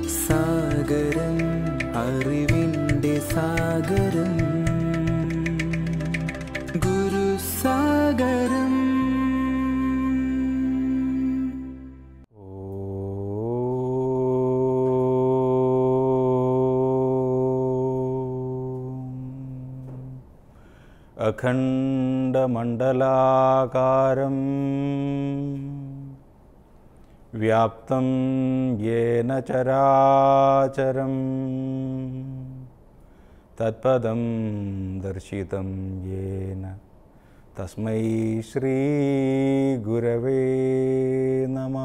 സാഗരം അറിവിൻ്റെ സാഗരം ഗുരുസാഗരം അഖണ്ഡമണ്ഡലാകാരം വ്യാപ്തം യേന ചരാചരം തത്പദം ദർശിതം യേന തസ്മൈ ശ്രീ ഗുരവേ നമ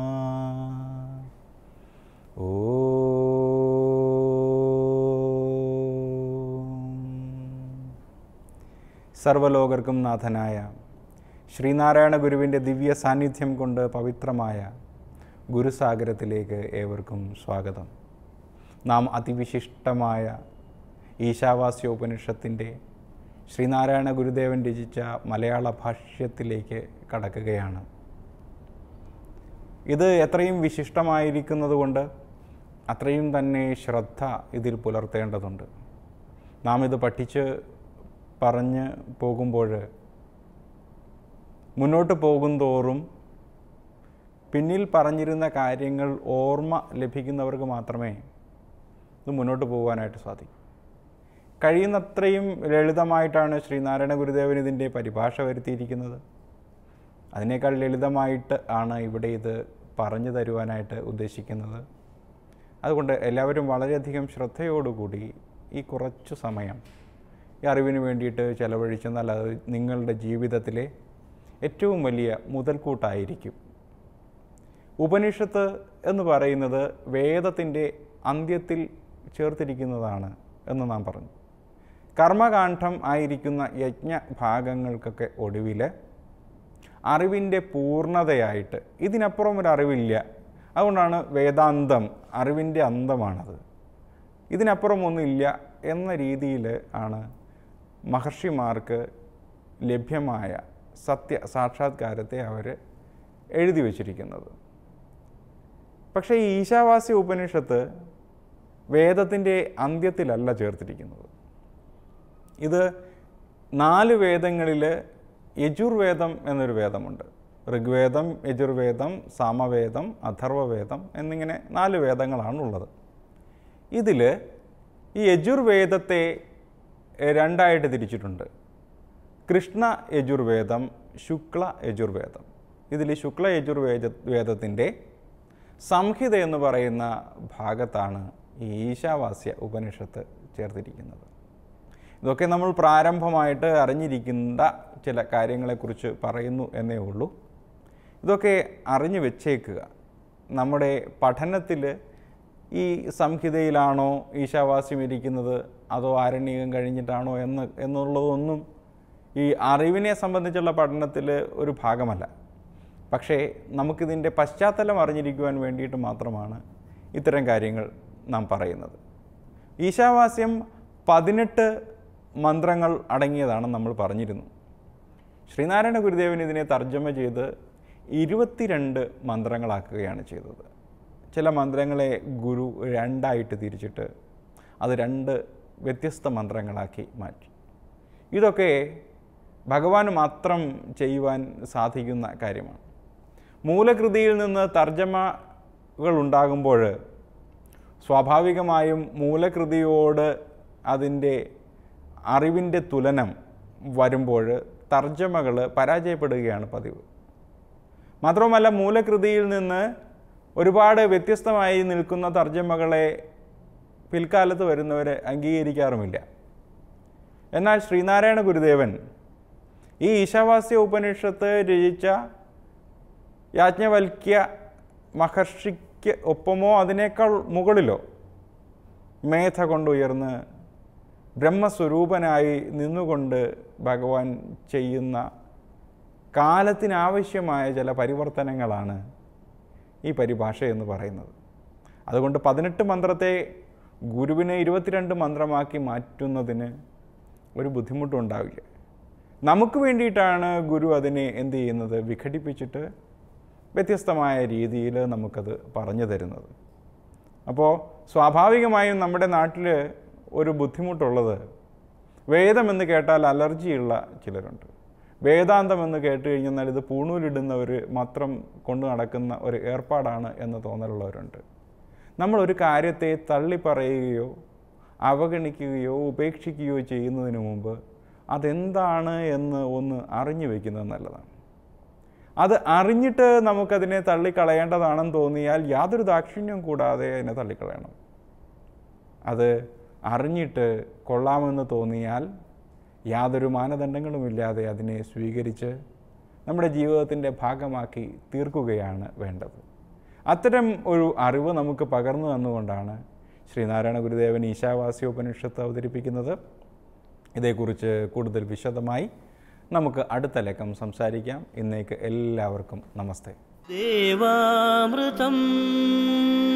സർവലോകർക്കും നാഥനായ ശ്രീനാരായണ ഗുരുവിൻ്റെ ദിവ്യ സാന്നിധ്യം കൊണ്ട് പവിത്രമായ ഗുരുസാഗരത്തിലേക്ക് ഏവർക്കും സ്വാഗതം നാം അതിവിശിഷ്ടമായ ഈശാവാസ്യോപനിഷത്തിൻ്റെ ശ്രീനാരായണ ഗുരുദേവൻ രചിച്ച മലയാള ഭാഷ്യത്തിലേക്ക് കടക്കുകയാണ് ഇത് എത്രയും വിശിഷ്ടമായിരിക്കുന്നത് കൊണ്ട് അത്രയും തന്നെ ശ്രദ്ധ ഇതിൽ പുലർത്തേണ്ടതുണ്ട് നാം ഇത് പഠിച്ച് പറഞ്ഞ് പോകുമ്പോൾ മുന്നോട്ട് പോകുന്തോറും പിന്നിൽ പറഞ്ഞിരുന്ന കാര്യങ്ങൾ ഓർമ്മ ലഭിക്കുന്നവർക്ക് മാത്രമേ ഇത് മുന്നോട്ട് പോകാനായിട്ട് സാധിക്കൂ കഴിയുന്നത്രയും ലളിതമായിട്ടാണ് ശ്രീനാരായണ ഗുരുദേവൻ ഇതിൻ്റെ പരിഭാഷ വരുത്തിയിരിക്കുന്നത് അതിനേക്കാൾ ലളിതമായിട്ട് ആണ് ഇവിടെ ഇത് പറഞ്ഞു തരുവാനായിട്ട് ഉദ്ദേശിക്കുന്നത് അതുകൊണ്ട് എല്ലാവരും വളരെയധികം ശ്രദ്ധയോടുകൂടി ഈ കുറച്ചു സമയം ഈ അറിവിന് വേണ്ടിയിട്ട് ചെലവഴിച്ചെന്നാൽ അത് നിങ്ങളുടെ ജീവിതത്തിലെ ഏറ്റവും വലിയ മുതൽക്കൂട്ടായിരിക്കും ഉപനിഷത്ത് എന്ന് പറയുന്നത് വേദത്തിൻ്റെ അന്ത്യത്തിൽ ചേർത്തിരിക്കുന്നതാണ് എന്ന് നാം പറഞ്ഞു കർമ്മകാന്ഡം ആയിരിക്കുന്ന യജ്ഞ ഭാഗങ്ങൾക്കൊക്കെ ഒടുവിൽ അറിവിൻ്റെ പൂർണ്ണതയായിട്ട് ഇതിനപ്പുറം ഒരു അറിവില്ല അതുകൊണ്ടാണ് വേദാന്തം അറിവിൻ്റെ അന്തമാണത് ഇതിനപ്പുറം ഒന്നുമില്ല എന്ന രീതിയിൽ ആണ് മഹർഷിമാർക്ക് ലഭ്യമായ സത്യ സാക്ഷാത്കാരത്തെ അവർ എഴുതി വച്ചിരിക്കുന്നത് പക്ഷേ ഈ ഈശാവാസ്യ ഉപനിഷത്ത് വേദത്തിൻ്റെ അന്ത്യത്തിലല്ല ചേർത്തിരിക്കുന്നത് ഇത് നാല് വേദങ്ങളിൽ യജുർവേദം എന്നൊരു വേദമുണ്ട് ഋഗ്വേദം യജുർവേദം സാമവേദം അഥർവവേദം എന്നിങ്ങനെ നാല് വേദങ്ങളാണ് ഉള്ളത് ഇതിൽ ഈ യജുർവേദത്തെ രണ്ടായിട്ട് തിരിച്ചിട്ടുണ്ട് കൃഷ്ണ യജുർവേദം ശുക്ല യജുർവേദം ഇതിൽ ശുക്ല യജുർവേദ വേദത്തിൻ്റെ സംഹിത എന്ന് പറയുന്ന ഭാഗത്താണ് ഈ ഈശാവാസ്യ ഉപനിഷത്ത് ചേർത്തിരിക്കുന്നത് ഇതൊക്കെ നമ്മൾ പ്രാരംഭമായിട്ട് അറിഞ്ഞിരിക്കുന്ന ചില കാര്യങ്ങളെക്കുറിച്ച് പറയുന്നു എന്നേ ഉള്ളൂ ഇതൊക്കെ അറിഞ്ഞു വെച്ചേക്കുക നമ്മുടെ പഠനത്തിൽ ഈ സംഹിതയിലാണോ ഈശാവാസ്യം ഇരിക്കുന്നത് അതോ ആരണ്യകം കഴിഞ്ഞിട്ടാണോ എന്ന് എന്നുള്ളതൊന്നും ഈ അറിവിനെ സംബന്ധിച്ചുള്ള പഠനത്തിൽ ഒരു ഭാഗമല്ല പക്ഷേ നമുക്കിതിൻ്റെ പശ്ചാത്തലം അറിഞ്ഞിരിക്കുവാൻ വേണ്ടിയിട്ട് മാത്രമാണ് ഇത്തരം കാര്യങ്ങൾ നാം പറയുന്നത് ഈശാവാസ്യം പതിനെട്ട് മന്ത്രങ്ങൾ അടങ്ങിയതാണ് നമ്മൾ പറഞ്ഞിരുന്നു ശ്രീനാരായണ ഗുരുദേവൻ ഇതിനെ തർജ്ജമ ചെയ്ത് ഇരുപത്തിരണ്ട് മന്ത്രങ്ങളാക്കുകയാണ് ചെയ്തത് ചില മന്ത്രങ്ങളെ ഗുരു രണ്ടായിട്ട് തിരിച്ചിട്ട് അത് രണ്ട് വ്യത്യസ്ത മന്ത്രങ്ങളാക്കി മാറ്റി ഇതൊക്കെ ഭഗവാന് മാത്രം ചെയ്യുവാൻ സാധിക്കുന്ന കാര്യമാണ് മൂലകൃതിയിൽ നിന്ന് തർജ്ജമകൾ ഉണ്ടാകുമ്പോൾ സ്വാഭാവികമായും മൂലകൃതിയോട് അതിൻ്റെ അറിവിൻ്റെ തുലനം വരുമ്പോൾ തർജ്ജമകൾ പരാജയപ്പെടുകയാണ് പതിവ് മാത്രവുമല്ല മൂലകൃതിയിൽ നിന്ന് ഒരുപാട് വ്യത്യസ്തമായി നിൽക്കുന്ന തർജ്ജമകളെ പിൽക്കാലത്ത് വരുന്നവരെ അംഗീകരിക്കാറുമില്ല എന്നാൽ ശ്രീനാരായണ ഗുരുദേവൻ ഈ ഈശാവാസ്യ ഉപനിഷത്ത് രചിച്ച യാജ്ഞവൽക്യ മഹർഷിക്ക് ഒപ്പമോ അതിനേക്കാൾ മുകളിലോ മേധ കൊണ്ടുയർന്ന് ബ്രഹ്മസ്വരൂപനായി നിന്നുകൊണ്ട് ഭഗവാൻ ചെയ്യുന്ന കാലത്തിനാവശ്യമായ ചില പരിവർത്തനങ്ങളാണ് ഈ പരിഭാഷ എന്ന് പറയുന്നത് അതുകൊണ്ട് പതിനെട്ട് മന്ത്രത്തെ ഗുരുവിനെ ഇരുപത്തിരണ്ട് മന്ത്രമാക്കി മാറ്റുന്നതിന് ഒരു ബുദ്ധിമുട്ടും ഉണ്ടാവില്ല നമുക്ക് വേണ്ടിയിട്ടാണ് ഗുരു അതിനെ എന്ത് ചെയ്യുന്നത് വിഘടിപ്പിച്ചിട്ട് വ്യത്യസ്തമായ രീതിയിൽ നമുക്കത് പറഞ്ഞു തരുന്നത് അപ്പോൾ സ്വാഭാവികമായും നമ്മുടെ നാട്ടിൽ ഒരു ബുദ്ധിമുട്ടുള്ളത് വേദമെന്ന് കേട്ടാൽ അലർജിയുള്ള ചിലരുണ്ട് വേദാന്തം എന്ന് കേട്ട് കഴിഞ്ഞാൽ ഇത് പൂണൂലിടുന്നവർ മാത്രം കൊണ്ടു നടക്കുന്ന ഒരു ഏർപ്പാടാണ് എന്ന് തോന്നലുള്ളവരുണ്ട് നമ്മൾ ഒരു കാര്യത്തെ തള്ളി പറയുകയോ അവഗണിക്കുകയോ ഉപേക്ഷിക്കുകയോ ചെയ്യുന്നതിന് മുമ്പ് അതെന്താണ് എന്ന് ഒന്ന് അറിഞ്ഞു വയ്ക്കുന്നത് നല്ലതാണ് അത് അറിഞ്ഞിട്ട് നമുക്കതിനെ തള്ളിക്കളയേണ്ടതാണെന്ന് തോന്നിയാൽ യാതൊരു ദാക്ഷിണ്യവും കൂടാതെ അതിനെ തള്ളിക്കളയണം അത് അറിഞ്ഞിട്ട് കൊള്ളാമെന്ന് തോന്നിയാൽ യാതൊരു മാനദണ്ഡങ്ങളുമില്ലാതെ അതിനെ സ്വീകരിച്ച് നമ്മുടെ ജീവിതത്തിൻ്റെ ഭാഗമാക്കി തീർക്കുകയാണ് വേണ്ടത് അത്തരം ഒരു അറിവ് നമുക്ക് പകർന്നു തന്നുകൊണ്ടാണ് ശ്രീനാരായണ ഗുരുദേവൻ ഈശാവാസ്യോപനിഷത്ത് അവതരിപ്പിക്കുന്നത് ഇതേക്കുറിച്ച് കൂടുതൽ വിശദമായി നമുക്ക് അടുത്ത ലക്കം സംസാരിക്കാം ഇന്നേക്ക് എല്ലാവർക്കും നമസ്തേ देवामृतम्